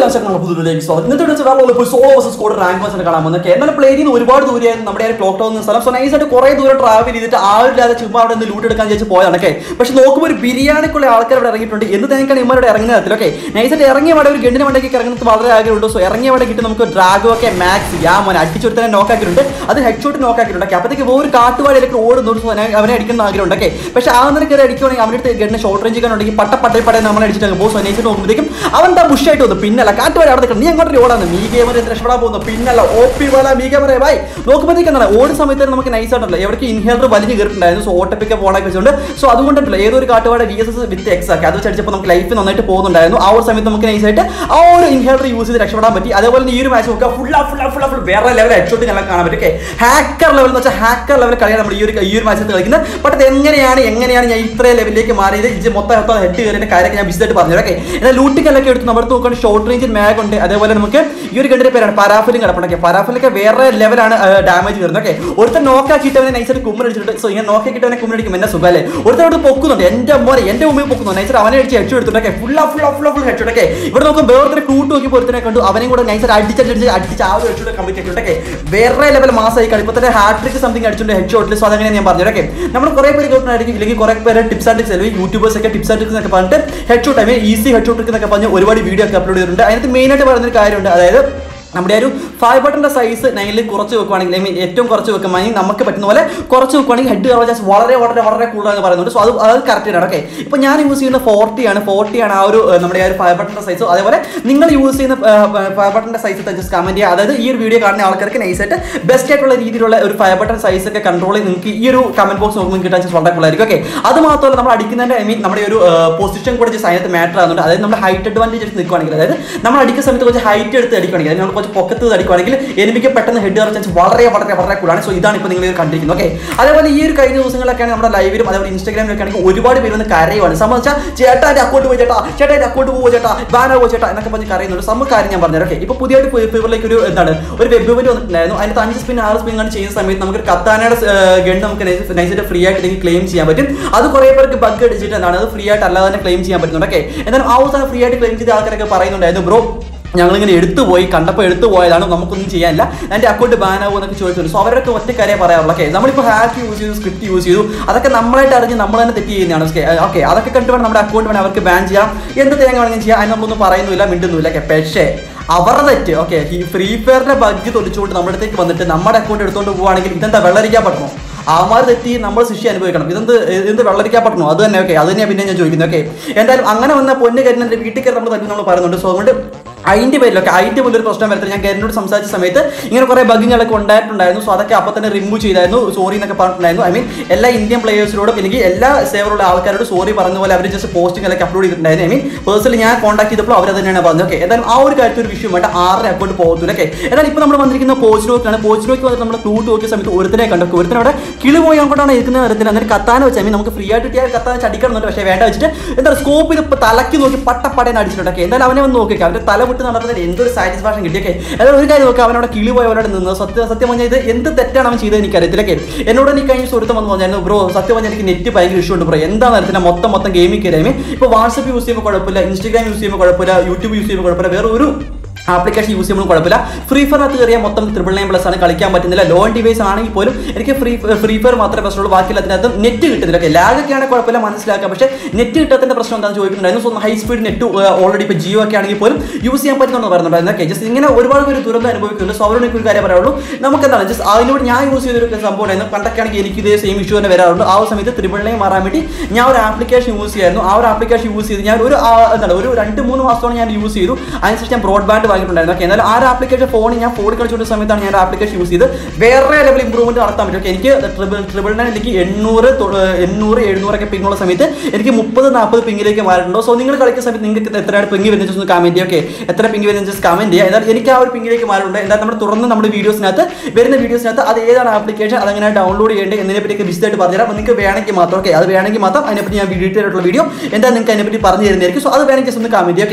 കലാശങ്ങൾ പുതുലേക്ക് സ്വാഗതം ഇന്നത്തെ വെച്ച് വേറെ പോയി സോളോ വേഴ്സസ് സ്കോഡ് റാങ്ക് വേഴ്സ് കാണാൻ വന്നത് എന്നാൽ പ്ലേ ചെയ്യുന്ന ഒരുപാട് ദൂരെയായിരുന്നു നമ്മുടെ ഒരു ക്ലോക്ക് ടൗൺ സ്ഥലം സോ നൈസായിട്ട് കുറേ ദൂരം ട്രാവൽ ചെയ്തിട്ട് ആളില്ലാതെ ചുമ്മാ അവിടെ നിന്ന് ലൂട്ട് എടുക്കാൻ ചോദിച്ചു പോയതാണ് ഓക്കെ പക്ഷെ നോക്കുമ്പോൾ ഒരു ബിരിയാണിക്കുള്ള ആൾക്കാർ ഇവിടെ ഇറങ്ങിയിട്ടുണ്ട് എന്ന് തന്നെയാണ് ഇമ്മരുടെ ഇറങ്ങുന്ന തരത്തിൽ ഓക്കെ നൈസായിട്ട് ഇറങ്ങിയ അവിടെ ഒരു ഗണ്ടിന് വണ്ടിക്ക് ഇറങ്ങുന്നത് വളരെ ആഗ്രഹമുണ്ട് സോ ഇറങ്ങിയ അവിടെ കിട്ടി നമുക്ക് ഡ്രാഗോ ഒക്കെ മാക്സ് യാ മോനെ അടിച്ചൊരുത്തനെ നോക്കാക്കിയിട്ടുണ്ട് അത് ഹെഡ് ഷോട്ട് നോക്കാക്കിയിട്ടുണ്ട് ഓക്കെ അപ്പോഴത്തേക്ക് ഒരു കാട്ടുവാടിയിലേക്ക് ഓടുന്നു സോ ഞാൻ അവനെ അടിക്കുന്ന ആഗ്രഹമുണ്ട് ഓക്കെ പക്ഷെ ആ നില കയറി അടിക്കുവാണെങ്കിൽ അവൻ്റെ അടുത്ത് ഗണ്ണിന് ഷോർട്ട് റേഞ്ച് ഉണ്ടെങ്കിൽ പട്ട പട്ടേ പടേ നമ്മൾ അടിച്ചിട്ട് ബോസ് അന്വേഷിച്ച് നോക്കുമ്പോഴത്തേക്കും അവൻ എന്താ ബുഷായിട്ട് വന്നു പിന്നല്ല കാറ്റുവാടി അവിടെ നിൽക്കണം നീ അങ്ങോട്ട് ഓടാന്ന് മീ ഗെയിമർ രക്ഷപ്പെടാൻ പോകുന്നു പിന്നല്ല ഒ പി പോലെ മീ ഗെയിമറെ ബൈ നോക്കുമ്പോഴത്തേക്ക് എന്താണ് ഓടുന്ന സമയത്ത് നമുക്ക് നൈസ് ആയിട്ടല്ല എവിടേക്ക് ഇൻഹേലർ വലിഞ്ഞ് കയറിയിട്ടുണ്ടായിരുന്നു സോ ഓട്ടപ്പിക്ക് പോണൊക്കെ വെച്ചുകൊണ്ട് സോ അതുകൊണ്ടല്ല ഏതൊരു കാട്ടുവാട് V S S with X ആക്കി അത് വെച്ചടിച്ചപ്പോൾ നമുക്ക് ലൈഫ് നന്നായിട്ട് പോകുന്നുണ്ടായിരുന്നു ആ ഒരു സമയത്ത് നമുക്ക് നൈസ് ആയിട്ട് ആ ഒരു ഇൻഹേലർ യൂസ് ചെയ്ത് രക്ഷപ്പെടാൻ പറ്റി അതേപോലെ തന്നെ ഈ ഒരു മാച്ച് നോക്കുക ഫുൾ ഫുൾ ഫുൾ ഫുൾ വേറെ ലെവൽ ഹെഡ്ഷോട്ട് ഞങ്ങൾ കാണാൻ പറ്റും ഓക്കെ ഹാക്കർ ലെവൽ എന്ന് വെച്ചാൽ ഹാക്കർ ലെവൽ കളിയാണ് നമ്മൾ ഈ ഒരു ഈ ഒരു മാച്ചിൽ കളിക്കുന്നത് ബട്ട് അത് എങ്ങനെയാണ് എങ്ങനെയാണ് ഞാൻ ഇത്രയും ലെവലിലേക്ക് മാറിയത് ഇത് മൊത്തം മൊത്തം ഹെഡ് കയറിയ കാര്യമൊക്കെ ഞാൻ വിശദമായിട്ട് പറഞ്ഞു ഓക്കെ എന്നാൽ ലൂട്ടിക്കല്ലൊക്കെ എടുത്ത് നമ്മുടെ നോക്കുകയാണ് ഷോർട്ട് റേഞ്ചിൽ മാഗ് ഉണ്ട് അതേപോലെ നമുക്ക് ഈ ഒരു ഗണ്ടിന്റെ പേരാണ് പരാഫിലും കിടപ്പുണ്ട് പരാഫിലൊക്കെ വേറെ ലെവലാണ് ഡാമേജ് വരുന്നത് ഓക്കെ ഒരുത്തൻ നോക്കാക്കിയിട്ട് അവനെ നൈസായിട്ട് കുമ്മനടിച്ചിട്ടുണ്ട് സോ ഇങ്ങനെ നോക്കിയിട്ട് അവനെ കുമ്മനടിക്കും എന്നെ സുഖമല്ലേ ഒരുത്തരോട് പൊക്കുന്നുണ്ട് എന്റെ മോനെ എന്റെ മുമ്പിൽ പൊക്കുന്നുണ്ട് നൈസായിട്ട് അവനെ അടിച്ച് ഹെഡ് എടുത്തിട്ടൊക്കെ full full full full head ഒക്കെ ഇവിടെ നോക്കും വേറെ ക്രൂട്ട് നോക്കി ഒരുത്തനെ കണ്ടു അവനെയും കൂടെ നൈസായിട്ട് അടിച്ചടിച്ച് അടിച്ച് ആ ഒരു ഹെഡ് കംപ്ലീറ്റ് ആക്കിയിട്ടൊക്കെ വേറെ ലെവൽ മാസമായി കളി ഇപ്പൊ തന്നെ ഹാട്രിക് സംതിങ് അടിച്ചിട്ടുണ്ട് ഹെഡ് ഷോട്ടിൽ സോ അതങ്ങനെ ഞാൻ പറഞ്ഞു ഓക്കെ നമ്മൾ കുറെ പേര് കേട്ടിട്ടുണ്ടായിരിക്കും ഇല്ലെങ്കിൽ കുറെ പേര് ടിപ്സ് ആൻഡ് ട്രിക്സ് അല്ലെങ്കിൽ യൂട്യൂബേഴ്സ് ഒക്കെ ടിപ്സ് ആൻഡ് ട്രിക്സ് എന്നൊക്കെ പറഞ്ഞിട്ട് head shot I easy head shot എന്നൊക്കെ പറഞ്ഞ് ഒരുപാട് വീഡിയോ ഒക്കെ അപ്ലോഡ് ചെയ്തിട്ടുണ്ട് അതിനകത്ത് മെയിൻ ആയിട്ട് പറയുന്ന ഒരു കാര്യമുണ്ട് അതായത് നമ്മുടെ ഒരു ഫൈവ് ബട്ടന്റെ സൈസ് നൈനിൽ കുറച്ച് വെക്കുവാണെങ്കിൽ ഐ മീൻ ഏറ്റവും കുറച്ച് വെക്കുവാണെങ്കിൽ നമുക്ക് പറ്റുന്ന പോലെ കുറച്ച് വെക്കുവാണെങ്കിൽ ഹെഡ് കവർ ചാൻസ് വളരെ വളരെ വളരെ കൂടുതലാണെന്ന് പറയുന്നുണ്ട് സോ അത് അത് കറക്റ്റ് ആണ് ഓക്കെ ഇപ്പോൾ ഞാൻ യൂസ് ചെയ്യുന്ന ഫോർട്ടി ആണ് ഫോർട്ടി ആണ് ആ ഒരു ഏഹ്, നമ്മുടെ ആ ഒരു ഫൈവ് ബട്ടന്റെ സൈസ് അതേപോലെ നിങ്ങൾ യൂസ് ചെയ്യുന്ന ഫൈവ് ബട്ടന്റെ സൈസ് ജസ്റ്റ് കമന്റ് ചെയ്യുക അതായത് ഈ ഒരു വീഡിയോ കാണുന്ന ആൾക്കാർക്ക് നൈസായിട്ട് ബെസ്റ്റ് ആയിട്ടുള്ള രീതിയിലുള്ള ഒരു ഫൈവ് ബട്ടൺ സൈസ് ഒക്കെ കൺട്രോൾ ചെയ്ത് നിങ്ങൾക്ക് ഈ ഒരു കമന്റ് ബോക്സ് നോക്കുമ്പോൾ കിട്ടാൻ ചാൻസ് വളരെ കൂടുതലായിരിക്കും ഓക്കെ അത് മാത്രമല്ല നമ്മൾ അടിക്കുന്നതിന്റെ ഐ മീൻ നമ്മുടെ ഒരു പൊസിഷൻ കൂടെ ജസ്റ്റ് അതിനകത്ത് മാറ്റർ ആകുന്നുണ്ട് അതായത് നമ്മൾ ഹൈറ്റ് അഡ്വാൻറ്റേജ് എടുത്ത് നിൽക്കുവാണെങ്കിൽ അതായത് നമ്മൾ അടിക്കുന്ന സമയത്ത് കുറച്ച് ഹൈറ്റ് എടുത്ത് അടിക്കുകയാണെങ്കിൽ അതായത് നമ്മൾ കുറച്ച് പൊക്കത്ത് അടിക്കുകയാണെങ്കിൽ എനിമിക്ക് പെട്ടെന്ന് ഹെഡ് കയറാൻ ചാൻസ് വളരെ വളരെ വളരെ കൂടുതലാണ് സോ ഇതാണ് ഇപ്പോൾ നിങ്ങൾ ഇത് കണ്ടിരിക്കുന്നത് ഓക്കെ അതേപോലെ ഈ ഒരു കഴിഞ്ഞ ദിവസങ്ങളൊക്കെയാണ് നമ്മുടെ ലൈവിലും അതേപോലെ ഇൻസ്റ്റാഗ്രാമിലൊക്കെ ആണെങ്കിൽ ഒരുപാട് പേര് വന്ന് കരയുവാണ് സംബന്ധിച്ചാൽ ചേട്ടാ എൻ്റെ അക്കൗണ്ട് പോയി ചേട്ടാ ചേട്ടാ എൻ്റെ അക്കൗണ്ട് പോകുമോ ചേട്ടാ ബാനർ പോകും ചേട്ടാ എന്നൊക്കെ പറഞ്ഞ് കരയുന്നുണ്ട് some കാര്യം ഞാൻ പറഞ്ഞുതരാം ഓക്കെ ഇപ്പോൾ പുതിയതായിട്ട് ഫീവറിലേക്ക് ഒരു എന്താണ് ഒരു വെബ് ഇവന്റ് വന്നിട്ടുണ്ടായിരുന്നു അതിനകത്ത് അഞ്ച് സ്പിൻ ആറ് സ്പിൻ ആണ് ചെയ്യുന്ന സമയത്ത് നമുക്ക് കത്താനയുടെ ഗൺ നമുക്ക് നൈസായിട്ട് ഫ്രീ ആയിട്ട് ഇതിന് ക്ലെയിം ചെയ്യാൻ പറ്റും അത് കുറേ പേർക്ക് ബഗ് അടിച്ചിട്ട് എന്താണ് അത് ഫ്രീ ആയിട്ട് അല്ലാതെ തന്നെ ക്ലെയിം ചെയ്യാൻ പറ്റുന്നുണ്ട് ഓക്കെ എന്നാലും ആ ഒരു ഫ്രീ ആയിട്ട് ക്ലെയിം ചെയ്ത ആൾക്കാരൊക്കെ പറയുന്നുണ്ടായിരുന്നു ബ്രോ ഞങ്ങളിങ്ങനെ എടുത്തു പോയി കണ്ടപ്പോൾ എടുത്തു പോയതാണ് നമുക്കൊന്നും ചെയ്യാനില്ല എൻ്റെ അക്കൗണ്ട് ബാൻ ആകുമോ എന്നൊക്കെ ചോദിച്ചു സോ അവരൊക്കെ ഒറ്റ കാര്യം പറയാറുള്ളൂ ഓക്കെ നമ്മളിപ്പോൾ ഹാക്ക് യൂസ് ചെയ്തു സ്ക്രിപ്റ്റ് യൂസ് ചെയ്തു അതൊക്കെ നമ്മളായിട്ട് അറിഞ്ഞ് നമ്മൾ തന്നെ തെറ്റ് ചെയ്യുന്നതാണ് ഓക്കെ അതൊക്കെ കണ്ടു വേണം നമ്മുടെ അക്കൗണ്ട് വേണം അവർക്ക് ബാൻ ചെയ്യാം എന്ത് തേങ്ങ വേണമെങ്കിലും ചെയ്യാം അതിന് നമ്മളൊന്നും പറയുന്നില്ല മിണ്ടുന്നില്ല ഓക്കെ പക്ഷേ അവരുടെ തെറ്റ് ഓക്കെ ഈ ഫ്രീ ഫയറിന്റെ ബഗ് തൊലിച്ചുകൊണ്ട് നമ്മുടെ അടുത്തേക്ക് വന്നിട്ട് നമ്മുടെ അക്കൗണ്ട് എടുത്തുകൊണ്ട് പോവുകയാണെങ്കിൽ ഇതെന്താ വെള്ളരിക്കാൻ പറ്റുമോ ആമാർ തെറ്റി നമ്മൾ ശിക്ഷ അനുഭവിക്കണം ഇതെന്ത് എന്ത് വെള്ളരിക്കാൻ പറ്റണോ അത് തന്നെ ഓക്കെ അത് തന്നെയാണ് പിന്നെ ഞാൻ ചോദിക്കുന്നത് ഓക്കെ എന്തായാലും അങ്ങനെ വന്ന പൊന്ന് കരുന്ന വീട്ടിൽ കയറി നമ്മൾ തന്നെ നമ്മൾ പറയുന്നുണ്ട് സോ അതുകൊണ്ട് അതിൻ്റെ പേരിലൊക്കെ അതിൻ്റെ പോലൊരു പ്രശ്നം വരത്തില്ല ഞാൻ കരുനോട് സംസാരിച്ച സമയത്ത് ഇങ്ങനെ കുറേ ബഗ്ഗുകളൊക്കെ ഉണ്ടായിട്ടുണ്ടായിരുന്നു സോ അതൊക്കെ അപ്പോൾ തന്നെ റിമൂവ് ചെയ്തായിരുന്നു സോറി എന്നൊക്കെ പറഞ്ഞിട്ടുണ്ടായിരുന്നു ഐ മീൻ എല്ലാ ഇന്ത്യൻ പ്ലേയേഴ്സിനോടും എനിക്ക് എല്ലാ സേവറുള്ള ആൾക്കാരോട് സോറി പറഞ്ഞ പോലെ അവർ ജസ്റ്റ് പോസ്റ്റിംഗ് അപ്ലോഡ് ചെയ്തിട്ടുണ്ടായിരുന്നു ഐ മീൻ പേഴ്സണലി ഞാൻ കോൺടാക്ട് ചെയ്തപ്പോൾ അവർ തന്നെയാണ് പറഞ്ഞത് ഓക്കെ എന്തായാലും ആ ഒരു കാര്യത്തിൽ ഒരു വിഷയം വേണ്ട ആരുടെ അക്കൗണ്ട് പോകത്തില്ല ഓക്കെ എന്നാൽ ഇപ്പോൾ നമ്മൾ വന്നിരിക്കുന്ന പോസ്റ്റ് നോക്കാണ് പോസ്റ്റ് നോക്കി വന്നിട്ട് നമ്മൾ ക്ലൂട്ട് നോക്കിയ സമയത്ത് ഒരുത്തനെ കണ്ടു ഒരുത്തനെ അവിടെ കിളി പോയി അങ്ങോട്ടാണ് ഇരിക്കുന്ന നേരത്തിൽ എന്നിട്ട് കത്താൻ വെച്ചാൽ മീൻ നമുക്ക് ഫ്രീ ആയിട്ട് കിട്ടിയാൽ കത്താൻ ചടിക്കണമെന്നുണ്ട് പക്ഷേ വേണ്ട വെച്ചിട്ട് എന്താ സ്കോപ്പ് ഇത് ഇപ്പോൾ തലക്കി നോക്കി പട്ടപ്പടേന്ന് അടിച്ചിട്ടുണ്ട് ഓക്കെ എന്തായാലും അവനെ വന്ന് നോക്കിയൊക്കെ അവൻ്റെ തല വിട്ട് നടന്നതിൽ എന്തൊരു സാറ്റിസ്ഫാക്ഷൻ കിട്ടിയൊക്കെ അതായത് ഒരു കാര്യം നോക്കുക അവനോട് കിളി പോയി അവനോട് നിന്ന് സത്യം സത്യം പറഞ്ഞാൽ ഇത് എന്ത് തെറ്റാണ് അവൻ ചെയ്തത് എനിക്കറിയത്തില്ലൊക്കെ എന്നോട് എനിക്ക് കഴിഞ്ഞ സുഹൃത്ത് വന്ന് പറഞ്ഞായിരുന്നു ബ്രോ സത്യം പറഞ്ഞാൽ എനിക്ക് നെറ്റ് ഭയങ്കര ഇഷ്യൂ ഉണ്ട് ബ്രോ എന്താണ് അറിയത്തില്ല മൊത്തം മൊത്തം ഗെയിമിൽ കയറിയാൽ ഇപ്പോൾ വാട്സപ്പ് യൂസ് ചെയ്യുമ്പോൾ കുഴപ്പമില്ല ഇൻസ്റ്റാഗ്രാം യൂസ് ചെയ്യുമ്പോൾ കുഴപ്പമില്ല യൂട്യൂബ് യൂസ് ചെയ്യുമ്പോൾ കുഴപ്പമില്ല വേറെ ഒരു ആപ്ലിക്കേഷൻ യൂസ് ചെയ്യുമ്പോൾ കുഴപ്പമില്ല ഫ്രീ ഫയറിനകത്ത് കയറിയാൽ മൊത്തം ട്രിപ്പിൾ നയൻ പ്ലസ് ആണ് കളിക്കാൻ പറ്റുന്നില്ല ലോൺ ഡിവൈസ് ആണെങ്കിൽ പോലും എനിക്ക് ഫ്രീ ഫ്രീ ഫയർ മാത്രമേ പ്രശ്നമുള്ളൂ ബാക്കിയുള്ള അതിനകത്ത് നെറ്റ് കിട്ടുന്നില്ല ഓക്കെ ലാഗൊക്കെ ആണെങ്കിൽ കുഴപ്പമില്ല മനസ്സിലാക്കാം പക്ഷേ നെറ്റ് കിട്ടാത്തതിന്റെ പ്രശ്നം എന്താണെന്ന് ചോദിക്കുന്നുണ്ടായിരുന്നു so high speed net already ഇപ്പോൾ ജിയോ ഒക്കെ ആണെങ്കിൽ പോലും യൂസ് ചെയ്യാൻ പറ്റുമെന്ന് പറയുന്നുണ്ടായിരുന്നു ഓക്കെ ജസ്റ്റ് ഇങ്ങനെ ഒരുപാട് പേര് ദുരന്തം അനുഭവിക്കുന്നുണ്ട് സോ അവരോട് എനിക്ക് ഒരു കാര്യം പറയുള്ളൂ നമുക്ക് എന്താണ് ജസ്റ്റ് അതിനോട് ഞാൻ യൂസ് ചെയ്തൊരു സംഭവം ഉണ്ടായിരുന്നു പണ്ടൊക്കെ ആണെങ്കിൽ എനിക്ക് ഇതേ സെയിം ഇഷ്യൂ തന്നെ വരാറുണ്ട് ആ ഒരു സമയത്ത് ത്രിപിൾ നയൻ മാറാൻ വേണ്ടി ഞാൻ ഒരു ആപ്ലിക്കേഷൻ യൂസ് ചെയ്യായിരുന്നു ആ ഒരു ആപ്ലിക്കേഷൻ യൂസ് ചെയ്ത് ഞാൻ ഒരു ആ, എന്താണ് ഒരു രണ്ട് മൂന്ന് മാസത്തോളം ഞാൻ യൂസ് ചെയ്തു അതിനുശേഷം ഞാൻ ബ്രോഡ്ബാൻഡ് വാങ്ങിയിട്ടുണ്ടായിരുന്നു ഓക്കെ എന്നാൽ ആ ഒരു ആപ്ലിക്കേഷൻ ഫോണിൽ ഞാൻ ഫോൺ കളിച്ചുകൊണ്ട സമയത്താണ് ഞാൻ ആപ്ലിക്കേഷൻ യൂസ് ചെയ്ത് വേറെ ലെവൽ ഇമ്പ്രൂവ്മെന്റ് നടത്താൻ പറ്റും ഓക്കെ എനിക്ക് ട്രിപ്പിൾ ട്രിപ്പിൾ നയൻ എനിക്ക് എണ്ണൂറ് തൊ- എണ്ണൂറ് എഴുന്നൂറൊക്കെ പിങ്ങുള്ള സമയത്ത് എനിക്ക് മുപ്പത് നാൽപ്പത് പിങ്ങിലേക്ക് മാറിയിട്ടുണ്ടോ സോ നിങ്ങൾ കളിക്കുന്ന സമയത്ത് നിങ്ങൾക്ക് എത്രയാണ് പിങ്ങി വരുന്നത് ഒന്ന് കമന്റ് ചെയ്യുക ഓക്കെ എത്ര പിങ്ങി വരുന്നത് ജസ്റ്റ് കമന്റ് ചെയ്യുക എന്നാൽ എനിക്ക് ആ ഒരു പിങ്ങിലേക്ക് മാറിയിട്ടുണ്ട് എന്നാൽ നമ്മൾ തുറന്ന് നമ്മുടെ വീഡിയോസിനകത്ത് വരുന്ന വീഡിയോസിനകത്ത് അത് ഏതാണ് ആപ്ലിക്കേഷൻ അതങ്ങനെ ഡൗൺലോഡ് ചെയ്യേണ്ടത് എന്നതിനെ പറ്റി വിശദമായിട്ട് പറഞ്ഞുതരാം അപ്പോൾ നിങ്ങൾക്ക് വേണമെങ്കിൽ മാത്രം ഓക്കെ അത് വേണമെങ്കിൽ മാത്രം അതിനെപ്പറ്റി ഞാൻ ഡീറ്റെയിൽ ആയിട്ടുള്ള വീഡിയോ എന്താ നിങ്ങൾക്ക് അതിനെപ്പറ്റി പറഞ്ഞു തരുന്നതായിരിക്കും സോ അത് വേണമെങ്കിൽ just ഒന്ന് കമന്റ് ചെയ്യുക ഓക്കെ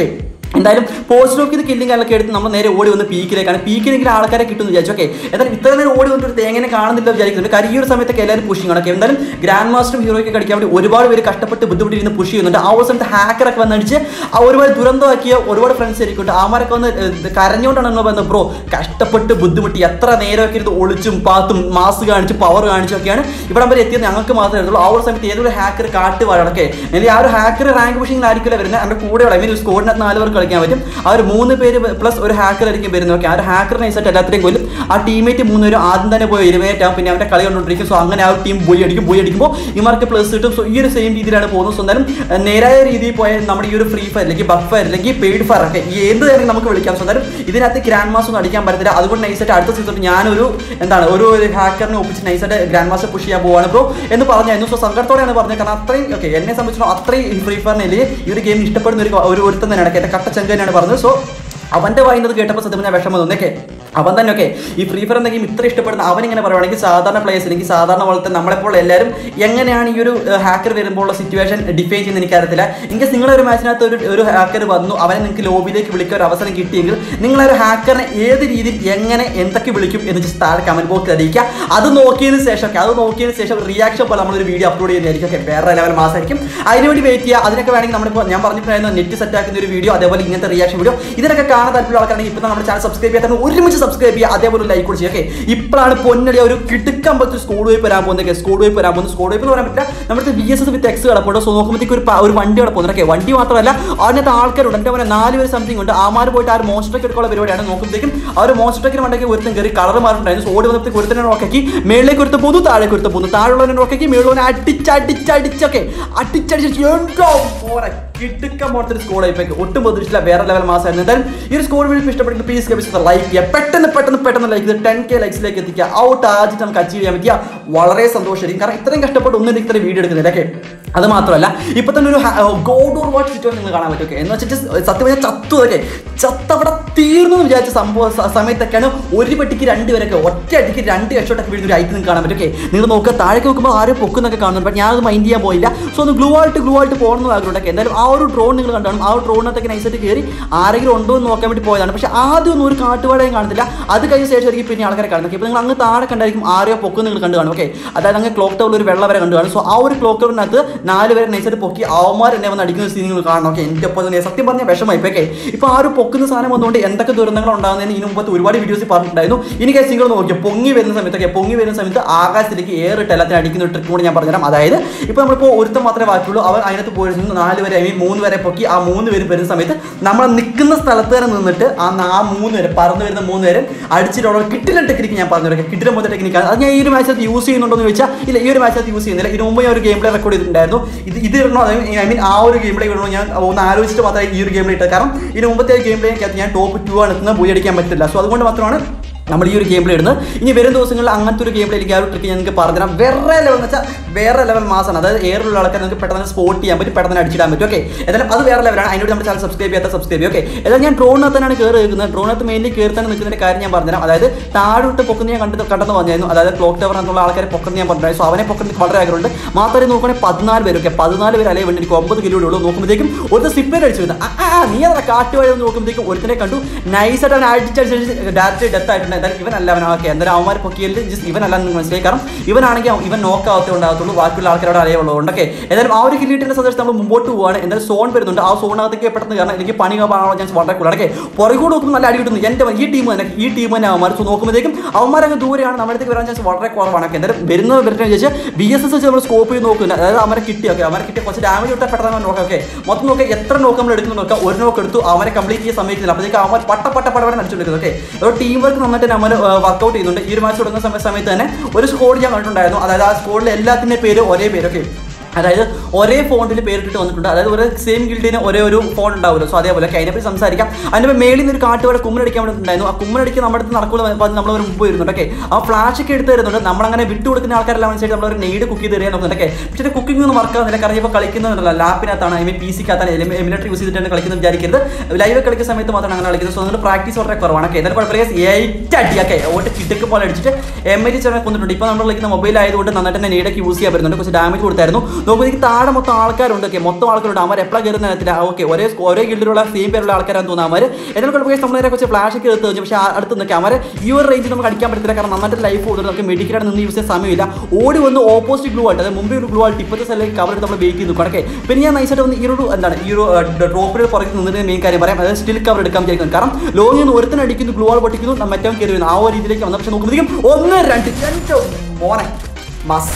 എന്തായാലും പോസ്റ്റ് ഓഫ് ചെയ്ത് കില്ലിംഗ് ഒക്കെ എടുത്ത് നമ്മൾ നേരെ ഓടി വന്ന് പീക്കിലേക്കാണ് പീക്കിലെങ്കിലും ആൾക്കാരെ കിട്ടുമെന്ന് വിചാരിച്ചു ഓക്കെ എന്തായാലും ഇത്ര നേരം ഓടി വന്നിട്ട് ഒരു തേങ്ങനെ കാണുന്നില്ല വിചാരിക്കുന്നുണ്ട് കാര്യം ഈ ഒരു സമയത്തൊക്കെ എല്ലാവരും പുഷിംഗ് ആണ് ഓക്കെ എന്തായാലും ഗ്രാൻഡ് മാസ്റ്ററും ഹീറോയ്ക്ക് കളിക്കാൻ വേണ്ടി ഒരുപാട് പേര് കഷ്ടപ്പെട്ട് ബുദ്ധിമുട്ടിരുന്ന് പുഷ് ചെയ്യുന്നുണ്ട് ആ ഒരു സമയത്ത് ഹാക്കറൊക്കെ വന്നടിച്ച് ആ ഒരുപാട് ദുരന്തമാക്കിയ ഒരുപാട് ഫ്രണ്ട്സ് ആയിരിക്കും ആമാരൊക്കെ വന്ന് ഏഹ്, കരഞ്ഞുകൊണ്ടാണ് നമ്മൾ വന്നത് ബ്രോ കഷ്ടപ്പെട്ട് ബുദ്ധിമുട്ടി എത്ര നേരമൊക്കെ ഇരുന്ന് ഒളിച്ചും പാത്തും മാസ് കാണിച്ച് പവർ കാണിച്ചൊക്കെയാണ് ഇവിടെ വരെ എത്തിയത് ഞങ്ങൾക്ക് മാത്രമേ ഉള്ളൂ ആ ഒരു സമയത്ത് ഏതൊരു ഹാക്കർ കാട്ട് വാഴക്കെ അല്ലെങ്കിൽ ആ ഒരു ഹാക്കർ റാങ്ക് പുഷിംഗ് ആയിരിക്കില്ല വരുന്നത് അതിന്റെ കൂടെയുള്ള ഐ മീൻ സ്കോഡിനകത്ത് നാല് പേർക്ക് കളിക്കാൻ പറ്റും ആ ഒരു മൂന്ന് പേര് പ്ലസ് ഒരു ഹാക്കർ ആയിരിക്കും വരുന്നത് ഓക്കെ ആ ഒരു ഹാക്കർ നൈസായിട്ട് എല്ലാത്തിനെയും കൊല്ലും ആ ടീമേറ്റ് മൂന്നുപേരും ആദ്യം തന്നെ പോയി എലിമിനേറ്റ് ആവും പിന്നെ അവന്റെ കളി കണ്ടുകൊണ്ടിരിക്കും സോ അങ്ങനെ ആ ഒരു ടീം പോയി അടിക്കും പോയി അടിക്കുമ്പോൾ ഇമാർക്ക് പ്ലസ് കിട്ടും സോ ഈ ഒരു സെയിം രീതിയിലാണ് പോകുന്നത് സോ എന്തായാലും ഏഹ്, നേരായ രീതിയിൽ പോയ നമ്മുടെ ഈ ഒരു ഫ്രീ ഫയർ അല്ലെങ്കിൽ ബഫ് ഫയർ അല്ലെങ്കിൽ പെയ്ഡ് ഫയർ ഒക്കെ ഈ എന്ത് തന്നെ നമുക്ക് വിളിക്കാം സോ എന്തായാലും ഇതിനകത്ത് ഗ്രാൻഡ് മാസ്റ്റർ ഒന്നും അടിക്കാൻ പറ്റത്തില്ല അതുകൊണ്ട് നൈസായിട്ട് അടുത്ത സീസൺ ഞാനൊരു എന്താണ് ഒരു ഒരു ഹാക്കറിനെ ഒപ്പിച്ച് നൈസായിട്ട് ഗ്രാൻഡ് മാസ്റ്റർ പുഷ് ചെയ്യാൻ പോവാണ് ബ്രോ എന്ന് പറഞ്ഞായിരുന്നു സോ സങ്കടത്തോടെയാണ് പറഞ്ഞത് കാരണം അത്രയും ഓക്കെ എന്നെ സംബന്ധിച്ചിടത്തോളം അത്രയും ഫ്രീ ഫയറിനെ ഈ ഒരു ഗെയിം ഇഷ്ടപ്പെടുന്ന ഒരു ഒരു ഒരുത്തൻ തന്നെയാണ് എൻ്റെ കട്ട ചങ്ക തന്നെയാണ് പറഞ്ഞത് സോ അവന്റെ വായിന്നത് കേട്ടപ്പോൾ സത്യം പറഞ്ഞാൽ വിഷമം തോന്നിയൊക്കെ അവൻ തന്നെ ഒക്കെ ഈ ഫ്രീ ഫയർ എന്ന ഗെയിം ഇത്ര ഇഷ്ടപ്പെടുന്ന അവൻ ഇങ്ങനെ പറയുവാണെങ്കിൽ സാധാരണ പ്ലേയേഴ്സ് എനിക്ക് സാധാരണ പോലത്തെ നമ്മളെപ്പോൾ എല്ലാവരും എങ്ങനെയാണ് ഈ ഒരു ഹാക്കർ വരുമ്പോഴുള്ള സിറ്റുവേഷൻ ഡിഫൈൻ ചെയ്യുന്നത് എനിക്കറിയത്തില്ല ഇൻകേസ് നിങ്ങളൊരു ഒരു മാച്ചിനകത്ത് ഒരു ഒരു ഹാക്കർ വന്നു അവനെ നിങ്ങൾക്ക് ലോബിയിലേക്ക് വിളിക്കാൻ ഒരു അവസരം കിട്ടിയെങ്കിൽ നിങ്ങൾ ഒരു ഹാക്കറിനെ ഏത് രീതിയിൽ എങ്ങനെ എന്തൊക്കെ വിളിക്കും എന്ന് ജസ്റ്റ് താഴെ കമന്റ് ബോക്സിൽ അറിയിക്കുക അത് നോക്കിയതിന് ശേഷം ഒക്കെ അത് നോക്കിയതിന് ശേഷം റിയാക്ഷൻ പോലെ നമ്മളൊരു വീഡിയോ അപ്ലോഡ് ചെയ്യുന്നതായിരിക്കും ഒക്കെ വേറെ ലെവൽ മാസമായിരിക്കും അതിനുവേണ്ടി വെയിറ്റ് ചെയ്യുക അതിനൊക്കെ വേണമെങ്കിൽ നമ്മളിപ്പോൾ ഞാൻ പറഞ്ഞിട്ടുണ്ടായിരുന്നു നെറ്റ് സെറ്റ് ആക്കുന്ന ഒരു വീഡിയോ അതേപോലെ ഇങ്ങനത്തെ റിയാക്ഷൻ വീഡിയോ ഇതിനൊക്കെ കാണാൻ താല്പര്യമുള്ള ആൾക്കാണെങ്കിൽ ഇപ്പോൾ നമ്മുടെ ചാനൽ സബ്സ്ക്രൈബ് ചെയ്യാത്ത ഒരുമിച്ച് സബ്സ്ക്രൈബ് ചെയ്യുക അതേപോലെ ലൈക്ക് കൂടി ചെയ്യുക ഓക്കെ ഇപ്പോഴാണ് പൊന്നടി ഒരു കിടുക്കം പറ്റും സ്കൂൾ വൈപ്പ് വരാൻ പോകുന്നത് സ്കൂൾ വൈപ്പ് വരാൻ പോകുന്നത് സ്കൂൾ വൈപ്പ് എന്ന് പറയാൻ പറ്റില്ല നമ്മുടെ B S S with X കിടപ്പുണ്ട് സോ നോക്കുമ്പോഴത്തേക്ക് ഒരു പ- ഒരു വണ്ടി അവിടെ പോകുന്നത് ഓക്കെ വണ്ടി മാത്രമല്ല അതിനകത്ത് ആൾക്കാരുണ്ട് എൻ്റെ പോലെ നാല് പേര് സംതിങ് ഉണ്ട് ആമാർ പോയിട്ട് ആ ഒരു മോൺസ്റ്റർ എടുക്കാനുള്ള പരിപാടിയാണ് നോക്കുമ്പോഴത്തേക്കും ആ ഒരു മോൺസ്റ്റർ വണ്ടിക്ക് ഒരുത്തൻ കയറി കളർ മാറിയിട്ടുണ്ടായിരുന്നു സോ ഓടി വന്നപ്പോഴത്തേക്ക് ഒരുത്തനെ റോക്കാക്കി മേളിലേക്ക് ഒരുത്ത പോകുന്നു താഴേക്ക് ഒരുത്ത പോകുന്നു താഴെയുള്ളവനെ റോക്കാക്കി മേളുള്ളവനെ അടിച്ചടിച്ചടിച്ചൊക്കെ അടിച്ചടിച്ച് എന്തോ പോരെ കിടുക്കം പോലത്തെ സ്കോർ ആയിപ്പോയി ഒട്ടും പ്രതീക്ഷിച്ചില്ല വേറെ ലെവൽ മാസമായിരുന്നു എന്തായാലും ഈ ഒരു സ്കോർ വീഡിയോ ഇഷ്ടപ്പെട്ടെങ്കിൽ പ്ലീസ് കപ്പിച്ച് ലൈക്ക് ചെയ്യുക പെട്ടെന്ന് പെട്ടെന്ന് പെട്ടെന്ന് ലൈക്ക് ചെയ്ത് ടെൻ കെ ലൈക്സിലേക്ക് എത്തിക്കുക ഔട്ട് ആദ്യത്തെ നമുക്ക് അച്ചീവ് ചെയ്യാൻ പറ്റിയ വളരെ സന്തോഷമായിരിക്കും കാരണം ഇത്രയും കഷ്ടപ്പെട്ട് ഒന്നും എനിക്ക് ഇത്ര വീഡിയോ എടുക്കുന്നില്ല ഓക്കെ അത് മാത്രമല്ല ഇപ്പൊ തന്നെ ഒരു ഗോഡ് ഓർ വാട്ട് സിറ്റുവേഷൻ നിങ്ങൾ കാണാൻ പറ്റും ഓക്കെ എന്ന് വെച്ചിട്ട് സത്യം പറഞ്ഞാൽ ചത്തു ഒക്കെ ചത്തവിടെ തീർന്നു എന്ന് വിചാരിച്ച സംഭവ സ- സമയത്തൊക്കെയാണ് ഒരു പെട്ടിക്ക് രണ്ട് പേരൊക്കെ ഒറ്റ അടിക്ക് രണ്ട് ഹെഡ്ഷോട്ടൊക്കെ വീഴുന്ന ഒരു ഐറ്റം നിങ്ങൾക്ക് കാണാൻ പറ്റും ഓക്കെ നിങ്ങൾ നോക്കുക താഴേക്ക് നോക്കുമ്പോൾ ആരും പൊക്കുന്നൊക്കെ കാണുന്നുണ്ട് ബട്ട് ഞാനത് മൈൻഡ് ചെയ്യാൻ പോയില്ല സോ ഒന്ന് ഗ്ലൂ ആയിട്ട് ഗ്ലൂ ആയിട്ട് പോകണമെന്ന് ആഗ്രഹമുണ്ടൊക്കെ എന്തായാലും ആ ഒരു ഡ്രോൺ നിങ്ങൾ കണ്ടാണ് ആ ഒരു ഡ്രോണിനകത്തൊക്കെ നൈസായിട്ട് കയറി ആരെങ്കിലും ഉണ്ടോ എന്ന് നോക്കാൻ വേണ്ടി പോയതാണ് പക്ഷേ ആദ്യം ഒന്നും ഒരു കാട്ടുപാടയും കാണത്തില്ല അത് കഴിഞ്ഞ ശേഷമായിരിക്കും പിന്നെ ആൾക്കാരെ കാണുന്നത് ഇപ്പോൾ നിങ്ങൾ അങ്ങ് താഴെ കണ്ടായിരിക്കും ആരെയോ പൊക്കം നിങ്ങൾ കണ്ടു കാണും ഓക്കെ അതായത് അങ്ങ് ക്ലോക്ക് ടവറിൽ ഒരു വെള്ള വരെ കണ്ടു കാണും സോ ആ ഒരു ക്ലോക്ക് ടവറിനകത്ത് നാല് പേരെ നൈസായിട്ട് പൊക്കി അവന്മാർ എന്നെ വന്ന് അടിക്കുന്ന സീൻ നിങ്ങൾ കാണണം ഓക്കെ എൻ്റെ ഒപ്പം തന്നെ സത്യം പറഞ്ഞാൽ വിഷമമായി ഓക്കെ ഇപ്പോൾ ആ ഒരു പൊക്കുന്ന സാധനം വന്നുകൊണ്ട് എന്തൊക്കെ ദുരന്തങ്ങൾ ഉണ്ടാകുന്നതിന് ഇതിന് മുമ്പത്ത് ഒരുപാട് വീഡിയോസ് പറഞ്ഞിട്ടുണ്ടായിരുന്നു ഇനി കേസ് നിങ്ങൾ നോക്കിയോ പൊങ്ങി വരുന്ന സമയത്തൊക്കെ പൊങ്ങി വരുന്ന സമയത്ത് ആകാശത്തിലേക്ക് ഏറിട്ട് എല്ലാത്തിനും അടിക്കുന്ന ഒരു ട്രിക്ക് കൂടി ഞാൻ പറഞ്ഞുതരാം അതായത് ഇപ്പോൾ നമ്മളിപ്പോൾ ഒരുത്തം മാത്രമേ ബാക്കിയുള്ളൂ അവൻ അതിനകത്ത് പോയിരുന്നു നാല് പേരെ ഐ മീൻ മൂന്ന് പേരെ പൊക്കി ആ മൂന്ന് പേര് വരുന്ന സമയത്ത് നമ്മൾ നിൽക്കുന്ന സ്ഥലത്ത് തന്നെ നിന്നിട്ട് ആ നാ- ആ മൂന്ന് പേര് പറന്ന് വരുന്ന മൂന്ന് പേരും അടിച്ചിട്ടുള്ള കിട്ടില്ല ടെക്നിക്ക് ഞാൻ പറഞ്ഞു തരാം കിട്ടില്ല മൊത്തം ടെക്നിക്കാണ് അത് ഞാൻ ഈ ഒരു മാച്ചത്ത് യൂസ് ചെയ്യുന്നുണ്ടോ എന്ന് ചോദിച്ചാൽ ഇല്ല ഈ ഒരു മാച്ചത്ത് യൂസ് ചെയ്യുന്നില്ല ഇതിന് മുമ്പ് ഞാൻ ഒരു ഗെയിം പ്ലേ റെക്കോർഡ് ചെയ്തിട്ടുണ്ടായിരുന്നു ഇത് ഇത് ഇടണോ ഐ മീൻ ആ ഒരു ഗെയിം പ്ലേ ഇടണോ ഞാൻ ഒന്ന് ആലോചിച്ചിട്ട് മാത്രമേ ഈ ഒരു ഗെയിം പ്ലേ ഇട്ടത് കാരണം ഇതിന് മുമ്പത്തെ ഗെയിം പ്ലേക്കകത്ത് ഞാൻ ടോപ്പ് ടു ആണ് എത്തുന്നത് പോയി അടിക്കാൻ പറ്റില്ല സോ അതുകൊണ്ട് മാത്രമാണ് നമ്മൾ ഈ ഒരു ഗെയിം പ്ലേ ഇടുന്നത് ഇനി വരും ദിവസങ്ങളിൽ അങ്ങനത്തെ ഒരു ഗെയിം പ്ലേയിലേക്ക് ആ ഒരു ട്രിക്ക് ഞാൻ നിങ്ങൾക്ക് പറഞ്ഞുതരാം വേറെ ലെവൽ എന്ന് വെച്ചാൽ വേറെ ലെവൽ മാസമാണ് അതായത് എയറിലുള്ള ആൾക്കാർ നിങ്ങൾക്ക് പെട്ടെന്ന് സ്പോട്ട് ചെയ്യാൻ പറ്റും പെട്ടെന്ന് അടിച്ചിടാൻ പറ്റും ഓക്കെ ഏതായാലും അത് വേറെ ലെവലാണ് അതിനോട് നമ്മുടെ ചാനൽ സബ്സ്ക്രൈബ് ചെയ്യാത്ത സബ്സ്ക്രൈബ് ഓക്കെ ഏതായാലും ഞാൻ ഡ്രോണിനകത്ത് തന്നെയാണ് കയറി നിൽക്കുന്നത് ഡ്രോണിനകത്ത് മെയിൻലി കയറി തന്നെ നിൽക്കുന്നതിന്റെ കാര്യം ഞാൻ പറഞ്ഞുതരാം അതായത് താഴോട്ട് പൊക്കുന്ന ഞാൻ കണ്ടത് കണ്ടെന്ന് പറഞ്ഞായിരുന്നു അതായത് ക്ലോക്ക് ടവറിനുള്ള ആൾക്കാരെ പൊക്കുന്ന ഞാൻ പറഞ്ഞിരുന്നു സോ അവനെ പൊക്കുന്ന വളരെ ആഗ്രഹമുണ്ട് മാത്രമേ നോക്കുകയാണെങ്കിൽ പതിനാല് പേര് ഓക്കെ പതിനാല് പേര് അല്ലെങ്കിൽ വേണ്ടി എനിക്ക് ഒമ്പത് കിലോ ഉള്ളൂ നോക്കുമ്പോഴത്തേക്കും ഒരു സിപ്പേർ അടിച്ചു വരുന്നത് ആ, ആ, നീ അതാ കാട്ടുവഴി നോക്കുമ്പോഴത്തേക്കും ഒരുത്തനെ കണ്ടു നൈസായിട്ട് അവൻ അടിച്ചടിച്ച് ഡയറക്റ്റ് ഡെത്ത് ആയിട്ടുണ്ട് എന്തായാലും ഇവനല്ല അവൻ ഓക്കെ എന്തായാലും അവന്മാർ പൊക്കിയതിൽ ജസ്റ്റ് ഇവനല്ല എന്ന് മനസ്സിലായി കാരണം ഇവനാണെങ്കിൽ അവൻ- ഇവൻ നോക്കാവത്തേ ഉണ്ടാകത്തുള്ളൂ ബാക്കിയുള്ള ആൾക്കാരോട് അറിയുള്ളതുകൊണ്ട് ഓക്കെ ഏതായാലും ആ ഒരു കിരീട്ടിന്റെ സന്ദേശം നമ്മൾ മുമ്പോട്ട് പോവാണ് എന്തായാലും സോൺ വരുന്നുണ്ട് ആ സോണിനകത്തേക്ക് പെട്ടെന്ന് കാരണം എനിക്ക് പണി കാണാനുള്ള ചാൻസ് വളരെ കൂടുതൽ ഓക്കെ പുറകോട് നോക്കുമ്പോൾ നല്ല അടി കിട്ടുന്നു എൻ്റെ ഈ ടീം തന്നെ ഈ ടീം തന്നെ അവന്മാർ സോ നോക്കുമ്പോഴത്തേക്കും അവന്മാരങ്ങ് ദൂരെയാണ് നമ്മുടെ അടുത്തേക്ക് വരാൻ ചാൻസ് വളരെ കുറവാണ് ഓക്കെ എന്തായാലും വരുന്നത് വരട്ടെ ചോദിച്ചാൽ ബി എസ് എസ് വെച്ച് നമ്മൾ സ്കോപ്പ് ചെയ്ത് നോക്കുന്നത് അതായത് അവരെ കിട്ടി ഓക്കെ അവരെ കിട്ടിയ കുറച്ച് ഡാമേജ് വിട്ടാൽ പെട്ടെന്ന് നോക്കാം ഓക്കെ മൊത്തം നോക്കാം എത്ര നോക്ക് നമ്മൾ എടുക്കുന്നു നോക്കാം ഒരു നോക്ക് എടുത്തു അവരെ കംപ്ലീറ്റ് ചെയ്യാൻ സമയത്തില്ല അപ്പോഴത്തേക്ക് അവന്മാർ പട്ട പട്ട പടവരെ നടിച്ചെടുക്കുന്നത് ഓക്കെ ഒരു ടീം വർക്ക് നന്നായിട്ട് നമ്മൾ വർക്കൗട്ട് ചെയ്യുന്നുണ്ട് ഈ ഒരു മാച്ച് തുടങ്ങുന്ന സമയ- സമയത്ത് തന്നെ ഒരു സ്കോഡ് ഞാൻ കണ്ടിട്ടുണ്ടായിരുന്നു അതായത് ആ സ്കോഡിലെ എല്ലാത്തിൻ്റെ പേര് ഒരേ പേര് ഓക്കെ അതായത് ഒരേ ഫോണ്ടിൽ പേരിട്ടിട്ട് വന്നിട്ടുണ്ട് അതായത് ഒരു സെയിം ഗിൽഡിന് ഒരേ ഒരു ഫോൺ ഉണ്ടാവുമല്ലോ സോ അതേപോലെ ഒക്കെ അതിനെപ്പറ്റി സംസാരിക്കാം അതിൻ്റെ മേളിൽ നിന്ന് ഒരു കാട്ടുവരെ കുമ്മനടിക്കാൻ വേണ്ടിയിട്ടുണ്ടായിരുന്നു ആ കുമ്മനടിക്ക് നമ്മുടെ അടുത്ത് നടക്കുള്ള നമ്മൾ ഒരു മുമ്പ് വരുന്നുണ്ട് ഓക്കെ ആ ഫ്ലാഷ് ഒക്കെ എടുത്ത് തരുന്നുണ്ട് നമ്മളങ്ങനെ വിട്ടു കൊടുക്കുന്ന ആൾക്കാരെല്ലാം മനസ്സിലായിട്ട് നമ്മൾ ഒരു നെയ്ഡ് കുക്ക് ചെയ്ത് തരാൻ നോക്കുന്നുണ്ട് ഓക്കെ പക്ഷേ കുക്കിംഗ് ഒന്നും വർക്കാവുന്നില്ല കാരണം ഇപ്പോൾ കളിക്കുന്നുണ്ടല്ലോ ലാപ്പിനകത്താണ് ഐ മീൻ പി സിക്കകത്താണ് എമിനേറ്റർ യൂസ് ചെയ്തിട്ടാണ് കളിക്കുന്നത് വിചാരിക്കരുത് ലൈവ് കളിക്കുന്ന സമയത്ത് മാത്രമാണ് അങ്ങനെ കളിക്കുന്നത് സോ നിങ്ങൾ പ്രാക്ടീസ് വളരെ കുറവാണ് ഓക്കെ എന്നാലും കുഴപ്പമില്ല എയ്റ്റ് അടി ഓക്കെ ഓട്ട് കിടക്ക് പോലെ അടിച്ചിട്ട് എം എൽ ചെറിയ കൊന്നിട്ടുണ്ട് ഇപ്പോൾ നമ്മൾ കളിക്കുന്ന മൊബൈൽ ആയതുകൊണ്ട് നന്നായിട്ട് തന്നെ നെയ്ഡൊക്കെ യൂസ് ചെയ്യാൻ പറ്റുന്നുണ്ട് കുറച്ച് ഡാമേജ് കൊടുത്തായിരുന്നു നോക്കുമ്പോൾ താഴെ മൊത്തം ആൾക്കാരുണ്ട് ഓക്കെ മൊത്തം ആൾക്കാരുണ്ട് അവർ എപ്പോഴാണ് കയറുന്ന നേരത്തില്ല ഓക്കെ ഒരേ ഒരേ ഗിൽഡിലുള്ള സെയിം പേരുള്ള ആൾക്കാരാണ് തോന്നുന്നത് അവർ എന്നാൽ കുഴപ്പമില്ല നമ്മളെ കുറച്ച് ഫ്ലാഷ് ഒക്കെ എടുത്ത് വെച്ചു പക്ഷേ ആ അടുത്ത് നിൽക്കുക അവർ ഈ ഒരു റേഞ്ചിൽ നമുക്ക് അടിക്കാൻ പറ്റത്തില്ല കാരണം നന്നായിട്ട് ലൈഫ് കൊടുത്തിട്ട് നമുക്ക് മെഡിക്കലായിട്ട് നിന്ന് യൂസ് ചെയ്യാൻ സമയമില്ല ഓടി വന്ന് ഓപ്പോസിറ്റ് ഗ്ലൂ ആയിട്ട് അതായത് മുമ്പേ ഒരു ഗ്ലൂ ആയിട്ട് ഇപ്പോഴത്തെ സ്ഥലത്തേക്ക് കവർ എടുത്ത് നമ്മൾ വെയിറ്റ് ചെയ്ത് നിൽക്കും ഓക്കെ പിന്നെ ഞാൻ നൈസായിട്ട് വന്ന് ഈ ഒരു എന്താണ് ഈ ഒരു ഡ്രോപ്പിൽ പുറത്ത് നിന്നിട്ട് മെയിൻ കാര്യം പറയാം അതായത് സ്റ്റിൽ കവർ എടുക്കാൻ വിചാരിക്കുന്നത് കാരണം ലോങ്ങിൽ നിന്ന് ഒരുത്തൻ അടിക്കുന്നു ഗ്ലൂ ആൾ പൊട്ടിക്കുന്നു നമ്മ മറ്റവൻ കയറി വരുന്നു ആ ഒരു രീതിയിലേക്ക് വന്നു പക്ഷെ നോക്കുമ്പോഴേക്കും ഒന്ന് രണ്ട് രണ്ട് മോനെ മാസ്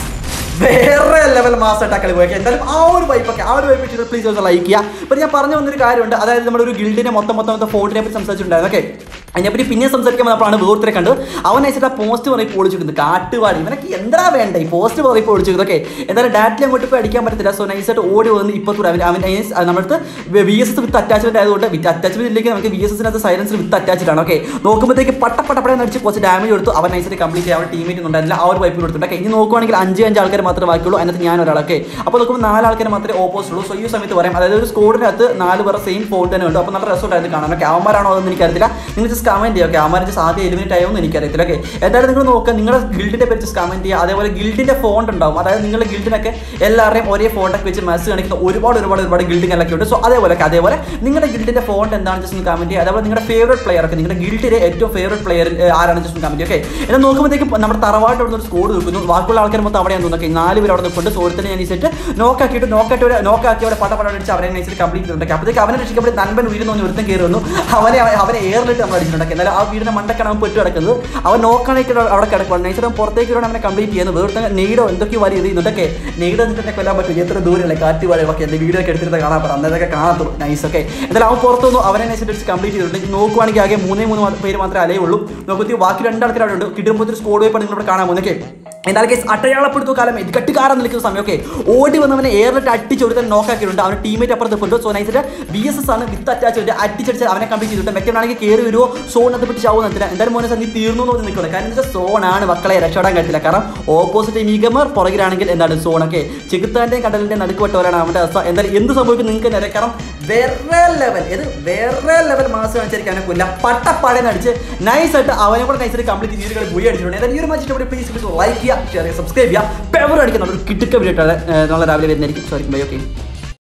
വേറെ ലെവൽ മാസ് അറ്റാക്കളി പോയി എന്തായാലും ആ ഒരു വൈപ്പൊക്കെ ആ ഒരു വൈപ്പ് ചെയ്തിട്ട് പ്ലീസ് ഒന്ന് ലൈക്ക് ചെയ്യുക ഇപ്പം ഞാൻ പറഞ്ഞു വന്നൊരു കാര്യമുണ്ട് അതായത് നമ്മുടെ ഒരു ഗിൽഡിനെ മൊത്തം മൊത്തം മൊത്തം ഫോർട്ടിനെ പറ്റി സംസാരിച്ചിട്ടുണ്ടായിരുന്നു ഓക്കെ അതിനെപ്പറ്റി പിന്നെ സംസാരിക്കാൻ വന്നപ്പോഴാണ് വേർത്തിനെ കണ്ടു അവൻ അയച്ചിട്ട് ആ പോസ്റ്റ് പറയും പൊളിച്ചിട്ടുണ്ട് കാട്ടുവാടി ഇവനൊക്കെ എന്താ വേണ്ട ഈ പോസ്റ്റ് പറയും പൊളിച്ചിട്ടുണ്ട് ഓക്കെ എന്തായാലും ഡാറ്റിൽ അങ്ങോട്ട് പോയി അടിക്കാൻ പറ്റത്തില്ല സോ നൈസായിട്ട് ഓടി വന്ന് ഇപ്പത്തൂടെ അവൻ അവൻ നമ്മുടെ V S S with attachment ആയതുകൊണ്ട് വിത്ത് അറ്റാച്ച്മെന്റ് ഇല്ലെങ്കിൽ നമുക്ക് വി എസ് എസിനകത്ത് സൈലൻസിൽ വിത്ത് അറ്റാച്ച്ഡ് ആണ് ഓക്കെ നോക്കുമ്പോഴത്തേക്ക് പട്ട പട്ടപ്പടയെന്ന് അടിച്ച് കുറച്ച് ഡാമേജ് കൊടുത്തു അവൻ നൈസായിട്ട് കംപ്ലീറ്റ് ചെയ്യാൻ ടീമേറ്റ് ഉണ്ടായിരുന്നില്ല ആ ഒരു വൈപ്പ് കൊടുത്തിട്ടുണ്ട് ഓക്കെ ഇനി നോക്കുവാണെങ്കിൽ അഞ്ച് അഞ്ച് ആൾക്കാർ മാത്രമേ ബാക്കിയുള്ളൂ അതിനകത്ത് ഞാൻ ഒരാളൊക്കെ അപ്പോൾ നോക്കുമ്പോൾ നാല് ആൾക്കാർ മാത്രമേ ഓപ്പോസിറ്റ് ഉള്ളൂ സോ ഈ സമയത്ത് പറയാം അതായത് ഒരു സ്കോഡിനകത്ത് നാല് പേർ സെയിം ഫോൺ തന്നെ ഉണ്ട് അപ്പോൾ നല്ല രസമുണ്ടായിരുന്നു കാണാൻ ഓക്കെ അവന്മാരാണോ അതൊന്നും എനിക്കറിയില്ല നിങ്ങൾ ജസ്റ്റ് കമന്റ് ചെയ്യുക ഓക്കെ അവന്മാർ ജസ്റ്റ് ആദ്യം എലിമിനേറ്റ് ആയോ എന്ന് എനിക്കറിയത്തില്ല ഓക്കെ എന്തായാലും നിങ്ങൾ നോക്കുക നിങ്ങളുടെ ഗിൽഡിന്റെ പേര് ജസ്റ്റ് കമന്റ് ചെയ്യുക അതേപോലെ ഗിൽഡിന്റെ ഫോണ്ട് ഉണ്ടാവും അതായത് നിങ്ങളുടെ ഗിൽഡിനൊക്കെ എല്ലാവരുടെയും ഒരേ ഫോണ്ടൊക്കെ വെച്ച് മെസ്സ് കാണിക്കുന്ന ഒരുപാട് ഒരുപാട് ഒരുപാട് ഗിൽഡിങ്ങളൊക്കെ ഉണ്ട് സോ അതേപോലെ അതേപോലെ നിങ്ങളുടെ ഗിൽഡിന്റെ ഫോണ്ട് എന്താണ് ജസ്റ്റ് ഒന്ന് കമന്റ് ചെയ്യുക അതേപോലെ നിങ്ങളുടെ ഫേവറേറ്റ് പ്ലെയർ ഒക്കെ നിങ്ങളുടെ ഗിൽഡിലെ ഏറ്റവും ഫേവറേറ്റ് പ്ലെയർ ആരാണ് ജസ്റ്റ് ഒന്ന് കമന്റ് ഓക്കെ എന്നാൽ നോക്കുമ്പോഴത്തേക്കും നമ്മുടെ തറവാട്ട് അവിടെ ഒരു സ്കോഡ് നിൽക്കുന്നു ബാക്കിയുള്ള ആൾക്കാർ മൊത്തം അവിടെയാണ് തോന്നുന്നത് നാല് പേര് അവിടെ നിൽക്കുന്നുണ്ട് സോഴത്തിന് ഞാൻ സെറ്റ് നോക്കാക്കിയിട്ട് നോക്കായിട്ട് നോക്കാക്കി അവിടെ പട്ട പടം അടിച്ച് അവരെ നൈസിൽ കംപ്ലീറ്റ് ചെയ്തിട്ടുണ്ട് അപ്പോഴത്തേക്ക് അവനെ രക്ഷിക്കപ്പെട്ട് നൻപൻ ഉയരുന്നു ഒരുത്തം കയറി വന്നു അവനെ അവനെ എയറിലിട്ട് നമ്മൾ അടിച്ചിട്ടുണ്ട് എന്നാലും ആ വീടിന്റെ മണ്ടക്കാണ് അവൻ പെട്ട് കിടക്കുന്നത് അവൻ നോക്കാനായിട്ട് അവിടെ കിടക്കുവാണ് നൈസിൽ അവൻ പുറത്തേക്ക് വരാൻ അവനെ കംപ്ലീറ്റ് ചെയ്യുന്നത് വേറെ നെയ്ഡോ എന്തൊക്കെ വരി ചെയ്യുന്നുണ്ടൊക്കെ നെയ്ഡോ എന്നിട്ട് എന്നെ കൊല്ലാൻ പറ്റും എത്ര ദൂരമല്ലേ കാറ്റ് വരെ ഒക്കെ എൻ്റെ വീഡിയോ ഒക്കെ എടുത്തിട്ട് കാണാൻ പറയാം അന്നേരമൊക്കെ കാണത്തുള്ളൂ നൈസ് ഒക്കെ എന്തായാലും അവൻ പുറത്തു വന്നു അവനെ നൈസിട്ട് അടിച്ച് കംപ്ലീറ്റ് ചെയ്തിട്ടുണ്ട് നോക്കുവാണെങ്കിൽ ആകെ മൂന്നേ മൂന്ന് മാ- പേര് മാത്രമേ അലേ ഉള്ളൂ നോക്കുമ്പോൾ ബാക്കി രണ്ടാൾക്കാർ അവിടെ ഉണ്ട് കിട്ടുമ്പോൾ ഒരു സ്കോഡ് വൈപ്പാണ് നിങ്ങളിവിടെ കാണാൻ പോകുന്നത് എന്നാൽ കേസ് അട്ടയാളപ്പെടുത്തു കാലം ഇത് കെട്ടുകാരൻ നിൽക്കുന്ന സമയമൊക്കെ ഓടി വന്നവനെ എയറിലിട്ട് അടിച്ച് ഒരുത്തൻ നോക്കാക്കിയിട്ടുണ്ട് അവന് ടീമേറ്റ് അപ്പുറത്ത് കൊണ്ട് സോ നൈസിട്ട് ബി എസ് എസ് ആണ് വിത്ത് അറ്റാച്ച് ചെയ്തിട്ട് അടിച്ചടിച്ച് അവനെ കംപ്ലീറ്റ് ചെയ്തിട്ട് മറ്റവനാണെങ്കിൽ കയറി വരുമോ സോണിനകത്ത് പിടിച്ച് ആവുന്ന എന്തിനാ എന്തായാലും മോനെ നീ തീർന്നു എന്ന് നിൽക്കുന്നത് കാരണം എന്താ സോണാണ് മക്കളെ രക്ഷപ്പെടാൻ കഴിയില്ല കാരണം ഓപ്പോസിറ്റ് മീഗമർ പുറകിലാണെങ്കിൽ എന്താണ് സോണൊക്കെ ചെകുത്താൻ്റെയും കടലിൻ്റെയും നടുക്കുവട്ടവരാണ് അവൻ്റെ അവസ്ഥ എന്തായാലും എന്ത് സംഭവിക്കും നിങ്ങൾക്ക് നേരെ കാരണം വേറെ ലെവൽ ഇത് വേറെ ലെവൽ മാസം കാണിച്ചിരിക്കാൻ അവനെ കൊല്ല പട്ടപ്പാടേന്ന് അടിച്ച് നൈസ് ആയിട്ട് അവനെ കൂടെ നൈസായിട്ട് കംപ്ലീറ്റ് ചെയ്ത് കളി പോയി അടിച്ചിട്ടുണ്ട് എന്തായാലും ഈ ഒരു മാച്ച് ഇഷ്ടപ്പെട്ട് പ്ലീസ് ലൈക്ക് ചെയ്യുക ഷെയർ ചെയ്യുക സബ്സ്ക്രൈബ് ചെയ്യുക പെവർ അടിക്കുന്ന ഒരു കിട്ടുക്ക വീഡിയോ നല്ല രാവിലെ വരുന്നതായിരിക്കും സോറി ബൈ ഓക്കെ